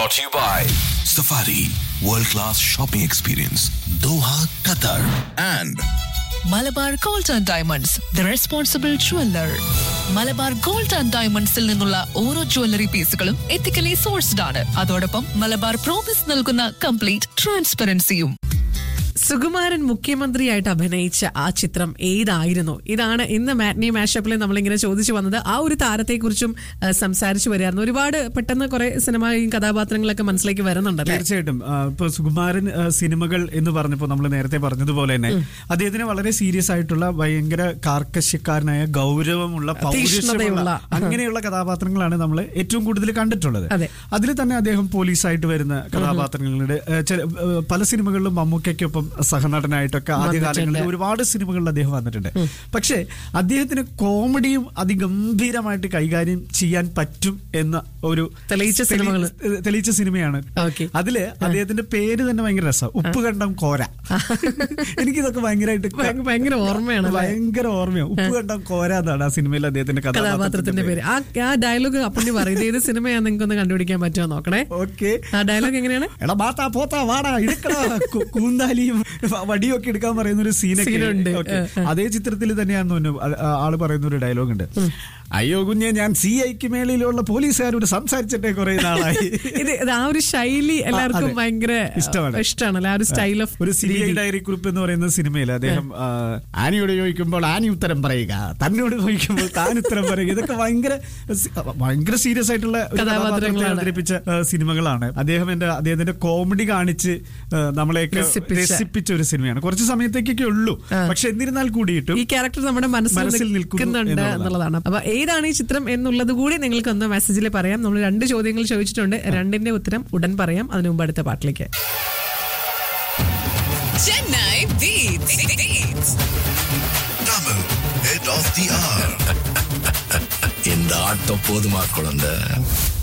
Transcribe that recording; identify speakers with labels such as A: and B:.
A: Brought to you by Safari World Class Shopping Experience Doha, Qatar and
B: Malabar gold and diamonds the responsible jeweller Malabar gold and ഡയമണ്ട്സിൽ നിന്നുള്ള ഓരോ jewellery പീസുകളും ethically sourced ആണ് അതോടൊപ്പം Malabar promise നൽകുന്ന complete ട്രാൻസ്പെറൻസിയും
C: സുകുമാരൻ മുഖ്യമന്ത്രിയായിട്ട് അഭിനയിച്ച ആ ചിത്രം ഏതായിരുന്നു ഇതാണ് ഇന്ന് മാറ്റ്നി മാഷപ്പിൽ നമ്മളിങ്ങനെ ചോദിച്ചു വന്നത് ആ ഒരു താരത്തെക്കുറിച്ചും ആ, സംസാരിച്ചു വരികയായിരുന്നു ഒരുപാട് പെട്ടെന്ന് കുറെ സിനിമയും കഥാപാത്രങ്ങളൊക്കെ മനസ്സിലേക്ക് വരുന്നുണ്ടല്ലേ
D: തീർച്ചയായിട്ടും ആ, ഇപ്പൊ സുകുമാരൻ ആ, സിനിമകൾ എന്ന് പറഞ്ഞപ്പോൾ നമ്മൾ നേരത്തെ പറഞ്ഞതുപോലെ തന്നെ അദ്ദേഹത്തിന് വളരെ സീരിയസ് ആയിട്ടുള്ള ഭയങ്കര കാർക്കശ്യക്കാരനായ ഗൗരവമുള്ള പൗരുഷമുള്ള
C: തീക്ഷ്ണതയുള്ള.
D: അങ്ങനെയുള്ള കഥാപാത്രങ്ങളാണ് നമ്മൾ ഏറ്റവും കൂടുതൽ കണ്ടിട്ടുള്ളത്
C: അതെ.
D: അതിൽ തന്നെ അദ്ദേഹം പോലീസായിട്ട് വരുന്ന കഥാപാത്രങ്ങളുടെ ആ, ചില- ആ, പല സിനിമകളിലും മമ്മൂക്കയ്ക്കൊപ്പം സഹനടനായിട്ടൊക്കെ ആദ്യ കാലങ്ങളിൽ ഒരുപാട് സിനിമകളിൽ അദ്ദേഹം വന്നിട്ടുണ്ട് പക്ഷേ അദ്ദേഹത്തിന് കോമഡിയും അതിഗംഭീരമായിട്ട് കൈകാര്യം ചെയ്യാൻ പറ്റും എന്ന ഒരു
C: തെളിയിച്ച
D: തെളി-
C: സിനിമകള്.
D: തെളിയിച്ച സിനിമയാണ്
C: Okay.
D: അതില് അദ്ദേഹത്തിന്റെ പേര് തന്നെ ഭയങ്കര രസം ഉപ്പ് കണ്ടം കോര എനിക്കിതൊക്കെ ഭയങ്കരമായിട്ട്
C: ഭയങ്കര- ഭയങ്കര ഓർമ്മയാണ് അല്ലേ?
D: ഭയങ്കര ഓർമ്മയാണ് ഉപ്പ് കണ്ടം കോര എന്നാണ് ആ സിനിമയിൽ അദ്ദേഹത്തിന്റെ
C: കഥാപാത്രത്തിന്റെ പേര് ആ ആ ഡയലോഗ് അപ്പുണ്ണി പറയും ഇത് ഏത് സിനിമയാന്ന് നിങ്ങൾക്ക് ഒന്ന് കണ്ടുപിടിക്കാൻ പറ്റുമോ നോക്കണേ
D: ഓക്കെ
C: ആ ഡയലോഗ് എങ്ങനെയാണ്
D: എടാ ബാത്താ പോത്താ വാടാ ഇടുക്കടാ കു- കൂന്താലിയും വടിയും ഒക്കെ എടുക്കാൻ പറയുന്ന ഒരു സീനൊക്കെ
C: സീനുണ്ട്.
D: ഓക്കേ.
C: ഏ, ഏ.
D: അതേ ചിത്രത്തിൽ തന്നെയാണെന്ന് തോന്നുന്നു ആ- ആ- ആള് പറയുന്ന ഒരു ഡയലോഗ് ഉണ്ട് അയ്യോ കുഞ്ഞെ ഞാൻ സി ഐക്ക് മേളിലുള്ള പോലീസുകാരോട് സംസാരിച്ചിട്ടേ കുറെ നാളായി
C: ഇത് ഇത് ആ ഒരു ശൈലി എല്ലാവർക്കും
D: അതെ.
C: ഭയങ്കര
D: ഇഷ്ടമാണ്.
C: ഇഷ്ടമാണല്ലേ ആ ഒരു സ്റ്റൈൽ ഓഫ്
D: ഒരു സി ഐ ഡയറി കുറിപ്പ് എന്ന് പറയുന്ന സിനിമയിൽ അദ്ദേഹം ആ, ആനിയോട് ചോദിക്കുമ്പോൾ ആനി ഉത്തരം പറയുക തന്നോട് ചോദിക്കുമ്പോൾ താൻ ഉത്തരം പറയുക ഇതൊക്കെ ഭയങ്കര സി- ഭയങ്കര സീരിയസ് ആയിട്ടുള്ള ഒരു
C: കഥാപാത്രങ്ങളാണ്.
D: കഥാപാത്രത്തെ അവതരിപ്പിച്ച ആ, സിനിമകളാണ് അദ്ദേഹം എന്റെ അദ്ദേഹത്തിന്റെ കോമഡി കാണിച്ച് ആ, നമ്മളെയൊക്കെ
C: രസിപ്പിച്ച.
D: രസിപ്പിച്ച ഒരു സിനിമയാണ് കുറച്ച് സമയത്തേക്കൊക്കെ ഉള്ളൂ പക്ഷെ എന്നിരുന്നാൽ കൂടിയിട്ടും
C: ഈ ക്യാരക്ടർ നമ്മുടെ മനസ്സിൽ
D: മനസ്സിൽ നിൽക്കുന്നു
C: നിൽക്കുന്നുണ്ട്
D: എന്നുള്ളതാണ്.
C: എന്നുള്ളതാണ് അപ്പൊ ഏതാണ് ഈ ചിത്രം എന്നുള്ളത് കൂടി നിങ്ങൾക്ക് ഒന്ന് മെസ്സേജിൽ പറയാം നമ്മൾ രണ്ട് ചോദ്യങ്ങൾ ചോദിച്ചിട്ടുണ്ട് രണ്ടിന്റെ ഉത്തരം ഉടൻ പറയാം അതിനു മുമ്പ് അടുത്ത പാട്ടിലേക്ക്
B: Chennai
A: Double Head of the Hour இந்த ஆட்டம் போதுமா குழந்தை